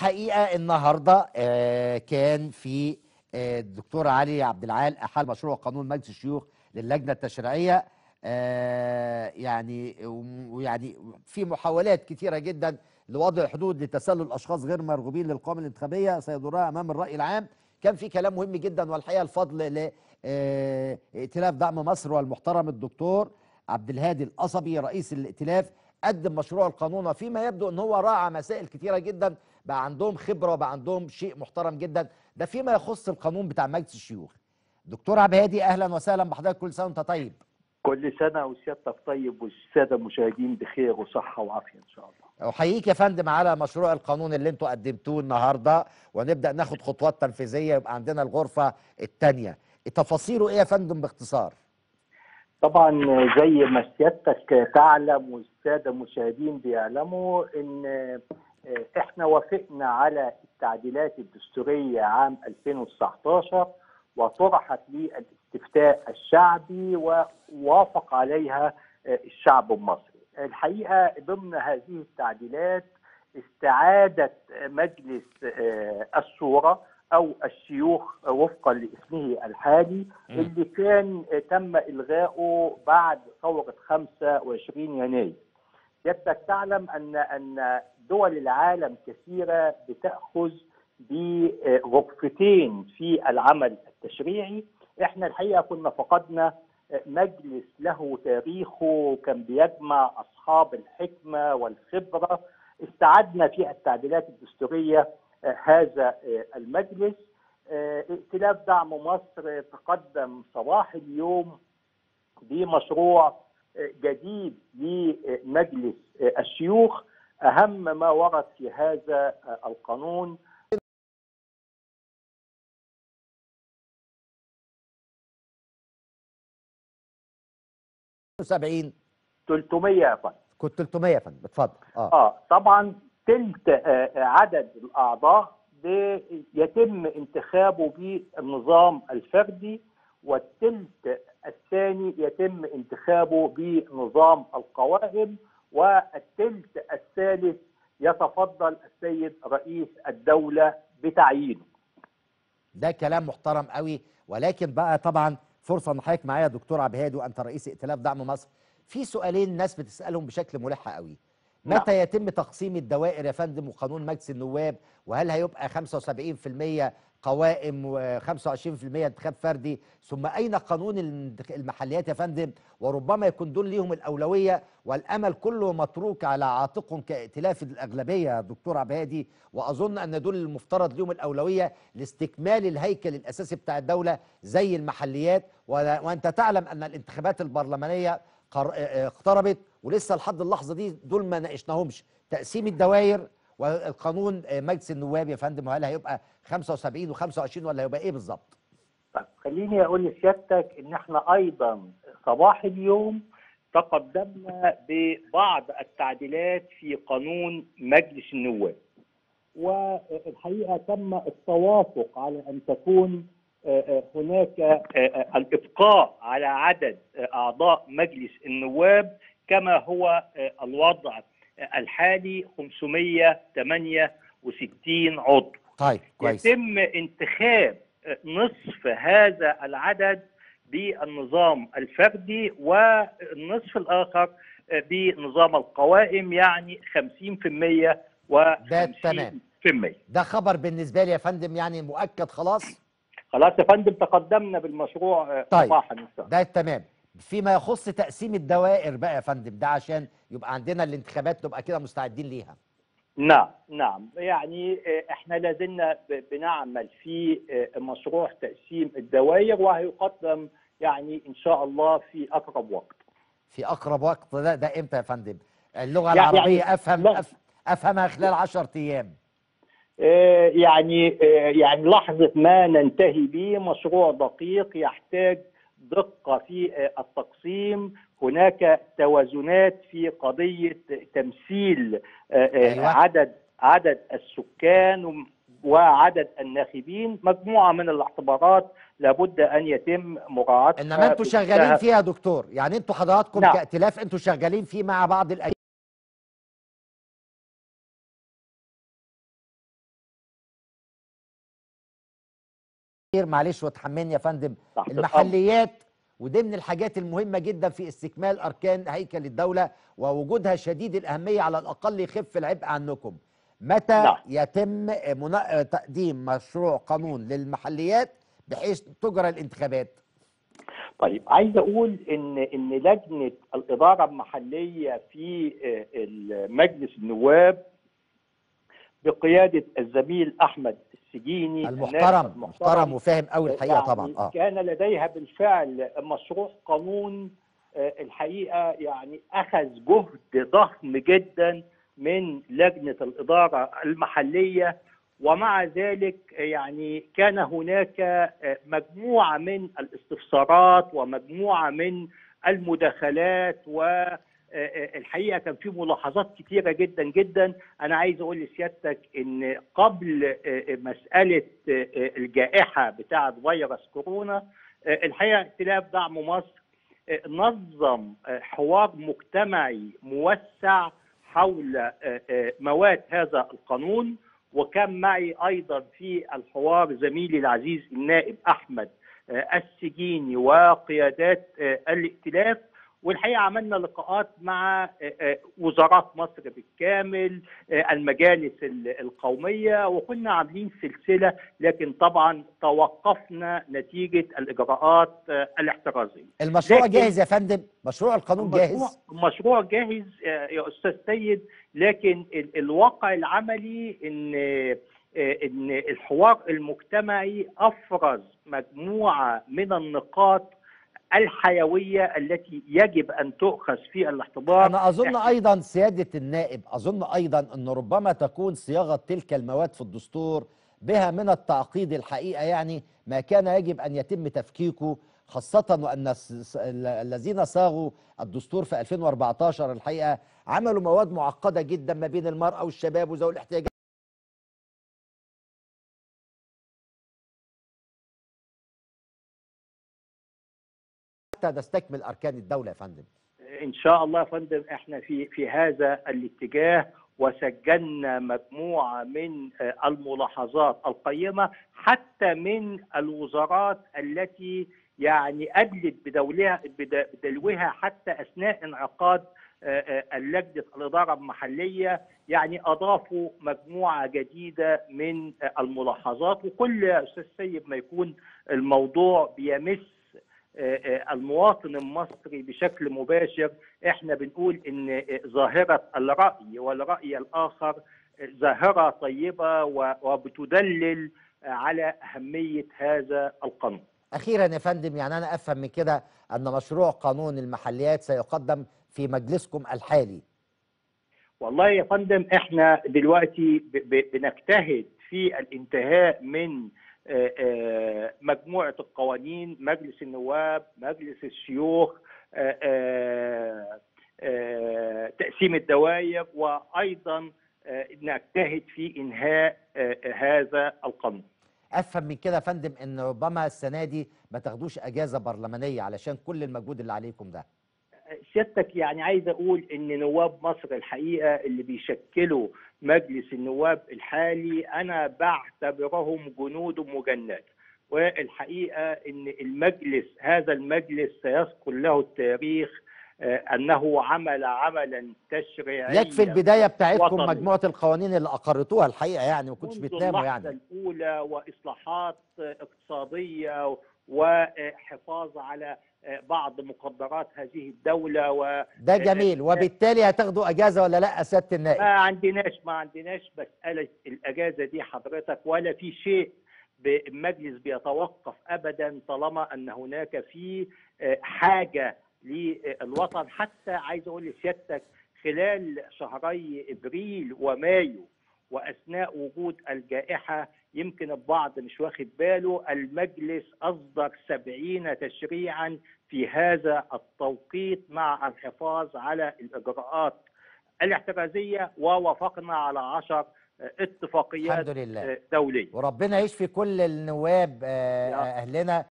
الحقيقه النهارده آه، كان في آه، الدكتور علي عبد العال احال مشروع قانون مجلس الشيوخ للجنه التشريعيه آه، يعني ويعني في محاولات كثيره جدا لوضع حدود لتسلل اشخاص غير مرغوبين للقوائم الانتخابيه سيدورها امام الراي العام كان في كلام مهم جدا والحقيقه الفضل لائتلاف دعم مصر والمحترم الدكتور عبد الهادي القصبي رئيس الائتلاف قدم مشروع القانون وفيما يبدو ان هو راعى مسائل كثيره جدا بقى عندهم خبره وبقى عندهم شيء محترم جدا ده فيما يخص القانون بتاع مجلس الشيوخ دكتور عبد الهادي اهلا وسهلا بحضرتك كل سنه وانت طيب كل سنه وسيادتك طيب والساده المشاهدين بخير وصحه وعافيه ان شاء الله احييك يا فندم على مشروع القانون اللي انتوا قدمتوه النهارده ونبدا ناخد خطوات تنفيذيه يبقى عندنا الغرفه الثانيه تفاصيله ايه يا فندم باختصار طبعا زي ما سيادتك تعلم والساده المشاهدين بيعلموا ان احنا وافقنا على التعديلات الدستوريه عام 2019 وطرحت للاستفتاء الشعبي ووافق عليها الشعب المصري. الحقيقه ضمن هذه التعديلات استعادت مجلس الشورى او الشيوخ وفقا لاسمه الحالي اللي كان تم الغائه بعد ثوره 25 يناير. سيادتك تعلم ان ان دول العالم كثيره بتاخذ بغرفتين في العمل التشريعي، احنا الحقيقه كنا فقدنا مجلس له تاريخه كان بيجمع اصحاب الحكمه والخبره استعدنا في التعديلات الدستوريه هذا المجلس ائتلاف دعم مصر تقدم صباح اليوم بمشروع جديد لمجلس الشيوخ اهم ما ورد في هذا القانون 70 300 يا فندم كنت 300 يا فندم اتفضل اه اه طبعا تلت آه عدد الاعضاء يتم انتخابه بالنظام الفردي والتلت الثاني يتم انتخابه بنظام القوائم والتلت الثالث يتفضل السيد رئيس الدولة بتعيينه ده كلام محترم قوي ولكن بقى طبعا فرصه ان حضرتك معايا دكتور عبد الهادي وانت رئيس ائتلاف دعم مصر في سؤالين الناس بتسالهم بشكل ملح قوي متى نعم. يتم تقسيم الدوائر يا فندم وقانون مجلس النواب وهل هيبقى 75% قوائم و25% انتخاب فردي ثم اين قانون المحليات يا فندم وربما يكون دول ليهم الاولويه والامل كله متروك على عاتقهم كائتلاف الاغلبيه دكتور عبد الهادي واظن ان دول المفترض ليهم الاولويه لاستكمال الهيكل الاساسي بتاع الدوله زي المحليات وانت تعلم ان الانتخابات البرلمانيه اقتربت ولسه لحد اللحظه دي دول ما ناقشناهمش تقسيم الدوائر والقانون مجلس النواب يا فندم هل هيبقى 75 و25 ولا هيبقى ايه بالظبط؟ طيب خليني اقول لسيادتك ان احنا ايضا صباح اليوم تقدمنا ببعض التعديلات في قانون مجلس النواب والحقيقه تم التوافق على ان تكون هناك الابقاء على عدد اعضاء مجلس النواب كما هو الوضع الحالي 568 عضو طيب كويس يتم انتخاب نصف هذا العدد بالنظام الفردي والنصف الاخر بنظام القوائم يعني 50% و ده تمام ده خبر بالنسبه لي يا فندم يعني مؤكد خلاص خلاص يا فندم تقدمنا بالمشروع طيب صباحا ده تمام فيما يخص تقسيم الدوائر بقى يا فندم ده عشان يبقى عندنا الانتخابات نبقى كده مستعدين ليها نعم نعم يعني احنا لازلنا بنعمل في مشروع تقسيم الدوائر وهيقدم يعني ان شاء الله في اقرب وقت في اقرب وقت ده ده امتى يا فندم اللغه يعني العربيه يعني افهم لا. افهمها خلال 10 ايام يعني يعني لحظه ما ننتهي به مشروع دقيق يحتاج دقه في التقسيم هناك توازنات في قضيه تمثيل أيوة. عدد عدد السكان وعدد الناخبين مجموعه من الاعتبارات لابد ان يتم مراعاتها انما انتوا شغالين فيها يا دكتور يعني انتوا حضراتكم نعم. كائتلاف انتوا شغالين فيه مع بعض الأي معلش وتحملني يا فندم تحت الأمر. المحليات ودي من الحاجات المهمة جدا في استكمال أركان هيكل الدولة ووجودها شديد الأهمية على الأقل يخف العبء عنكم متى نعم. يتم منا... تقديم مشروع قانون للمحليات بحيث تجرى الانتخابات طيب عايز اقول ان ان لجنه الاداره المحليه في آه، مجلس النواب بقياده الزميل احمد السجيني المحترم النائب محترم وفاهم قوي الحقيقة يعني طبعا اه كان لديها بالفعل مشروع قانون آه، الحقيقه يعني اخذ جهد ضخم جدا من لجنه الاداره المحليه ومع ذلك يعني كان هناك آه، مجموعه من الاستفسارات ومجموعه من المداخلات و الحقيقه كان في ملاحظات كتيره جدا جدا انا عايز اقول لسيادتك ان قبل مساله الجائحه بتاعه فيروس كورونا الحقيقه ائتلاف دعم مصر نظم حوار مجتمعي موسع حول مواد هذا القانون وكان معي ايضا في الحوار زميلي العزيز النائب احمد السجيني وقيادات الائتلاف والحقيقه عملنا لقاءات مع وزارات مصر بالكامل المجالس القوميه وكنا عاملين سلسله لكن طبعا توقفنا نتيجه الاجراءات الاحترازيه. المشروع لكن- جاهز يا فندم مشروع القانون المشروع- جاهز المشروع جاهز آه، يا استاذ سيد لكن ال- الواقع العملي ان آه، ان الحوار المجتمعي افرز مجموعه من النقاط الحيويه التي يجب ان تؤخذ في الاعتبار أنا أظن أيضا سيادة النائب أظن أيضا أن ربما تكون صياغة تلك المواد في الدستور بها من التعقيد الحقيقة يعني ما كان يجب أن يتم تفكيكه خاصة وأن الس- س- ال- الذين صاغوا الدستور في 2014 الحقيقة عملوا مواد معقدة جدا ما بين المرأة والشباب وذوي الاحتياجات حتى نستكمل أركان الدولة يا فندم ان شاء الله يا فندم احنا في في هذا الاتجاه وسجلنا مجموعه من آه، الملاحظات القيمه حتى من الوزارات التي يعني ادلت بدولها بد- بدلوها حتى اثناء انعقاد آه، آه، اللجنه الاداره المحليه يعني اضافوا مجموعه جديده من آه، الملاحظات وكل يا استاذ سيد ما يكون الموضوع بيمس آه، آه، المواطن المصري بشكل مباشر احنا بنقول ان آه، ظاهره الراي والراي الاخر آه، ظاهره طيبه و- وبتدلل آه، على اهميه هذا القانون. أخيرا يا فندم يعني أنا أفهم من كده أن مشروع قانون المحليات سيقدم في مجلسكم الحالي والله يا فندم احنا دلوقتي ب- ب- بنجتهد في الانتهاء من آه، آه، مجموعه القوانين مجلس النواب مجلس الشيوخ آه، آه، آه، تقسيم الدوائر وايضا آه، نجتهد في انهاء آه، هذا القانون افهم من كده يا فندم ان ربما السنه دي ما تاخدوش اجازه برلمانيه علشان كل المجهود اللي عليكم ده سيادتك يعني عايز اقول ان نواب مصر الحقيقه اللي بيشكلوا مجلس النواب الحالي انا بعتبرهم جنود مجندة والحقيقه ان المجلس هذا المجلس سيذكر له التاريخ آه، انه عمل عملا تشريعيا يكفي البدايه بتاعتكم وطني. مجموعه القوانين اللي اقرتوها الحقيقه يعني ما كنتش منذ بتناموا اللحظة يعني الأولى وإصلاحات اقتصادية وحفاظ على بعض مقدرات هذه الدولة و ده جميل وبالتالي هتاخدوا اجازه ولا لا يا سياده ما النائب عندناش ما عندناش مسألة الأجازة دي حضرتك ولا في شيء المجلس بيتوقف أبدا طالما أن هناك في حاجة للوطن حتى عايز أقول لسيادتك خلال شهري إبريل ومايو وأثناء وجود الجائحة يمكن البعض مش واخد باله المجلس أصدر سبعين تشريعا في هذا التوقيت مع الحفاظ على الإجراءات الاحترازية ووافقنا على عشر اتفاقيات الحمد لله دولية وربنا يشفي كل النواب آه، يا- اهلنا